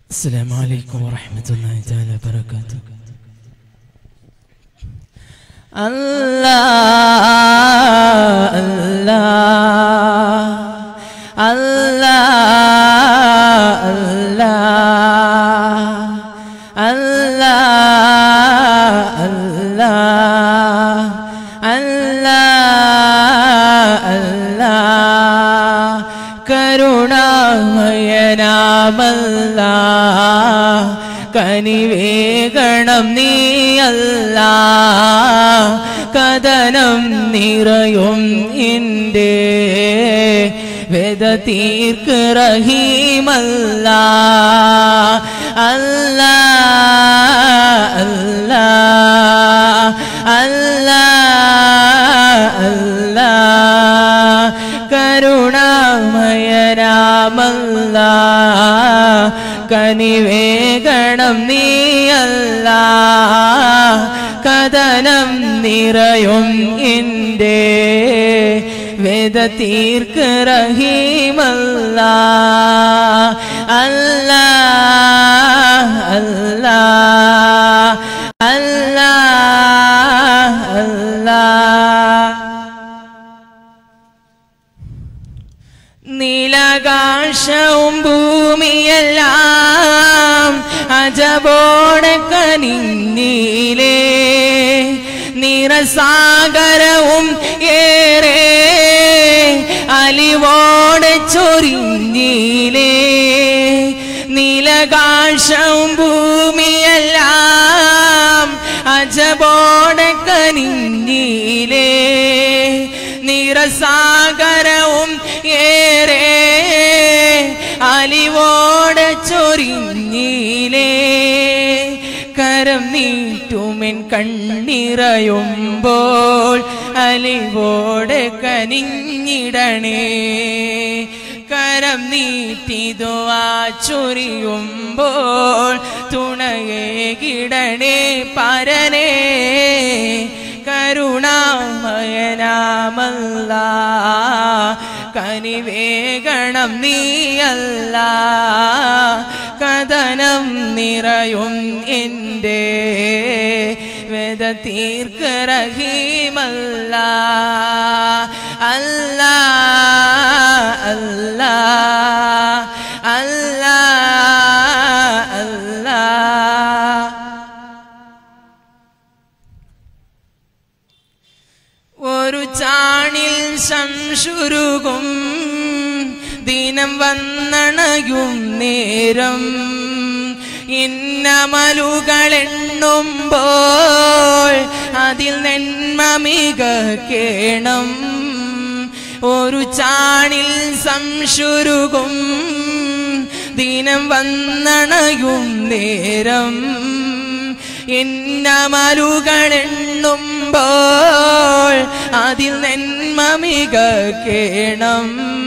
السلام عليكم ورحمة الله تعالى وبركاته الله الله الله الله الله الله الله الله കരുണാമയനാമല്ല കനിവേഗണം നീയല്ല കഥനം നിറയും എൻ്റെ വേദ തീർക്ക് റഹീമല്ല അല്ല അല്ല അല്ല അല്ല കരുണാമയനാമല്ല കനിവേഗണം നീയല്ല കഥനം നിറയും എൻ്റെ വേദ തീർക്ക് റഹീമല്ല അല്ല അല്ല അല്ല അല്ല നീലകാശവും ഭൂമിയെല്ലാം അജബോടെ കനിഞ്ഞീലേ നിറസാഗരവും ഏറെ അലിവോടെ ചൊരിഞ്ഞീലേ നീലകാശവും ഭൂമിയെല്ലാം അജബോടെ കനിഞ്ഞീലേ നിറസാഗരവും ഏറെ അലിവോടെ ചൊരിഞ്ഞീലേ കരം നീട്ടുമെൻ കണ്ണിറയുമ്പോൾ അലിവോടെ കനിഞ്ഞിടണേ കരം നീട്ടിതുവാ ചൊരിയുമ്പോൾ തുണയേകിടണേ പരനേ കരുണാമയനാമല്ല കനിവേഗണം നീയല്ല കഥനം നിറയും എൻ്റെ വേദ തീർക്ക് റഹീമല്ല അല്ല അല്ല അല്ല അല്ല ഒരു ചാണിൽ സംശുരുകും ദിനം വന്നണയും നേരം ഇന്നമലുകളെണ്ണുമ്പോൾ അതിൽ നന്മമിക കേണം ഒരു ചാണിൽ സംശുരുകും ദിനം വന്നണയും നേരം എന്നമലുകളെണ്ണുമ്പോൾ അതിൽ നന്മമിക കേണം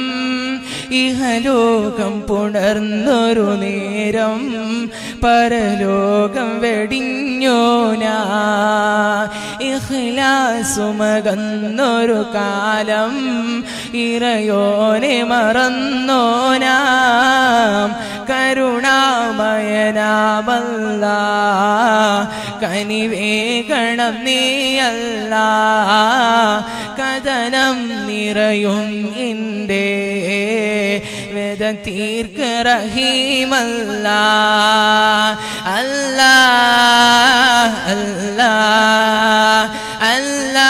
ഇഹലോകം പുണർന്നൊരു നേരം പരലോകം വെടിഞ്ഞോനാ ഇഹ്ലാസുമകന്നൊരു കാലം ഇറയോനെ മറന്നോനാം കരുണാമയനാമല്ല കനിവേഗണം നീയല്ല കഥനം നിറയും എൻ്റെ വേദ തീർക്ക് റഹീമല്ല അല്ല അല്ല അല്ല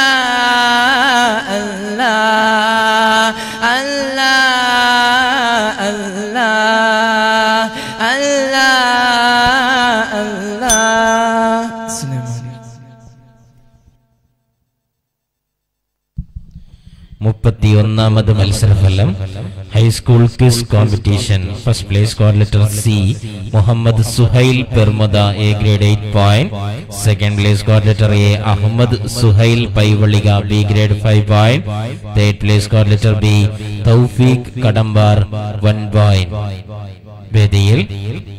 അല്ല അല്ല അല്ല അല്ല അല്ല മുപ്പത്തിയൊന്നാമത് മത്സരഫലം high school quiz competition first place code letter C Muhammad Suhail Permuda A grade eight point second place code letter A Ahmed Suhail Paivalike B grade five point third place code letter B Thoufeeq Kadambar one point വേദിയിൽ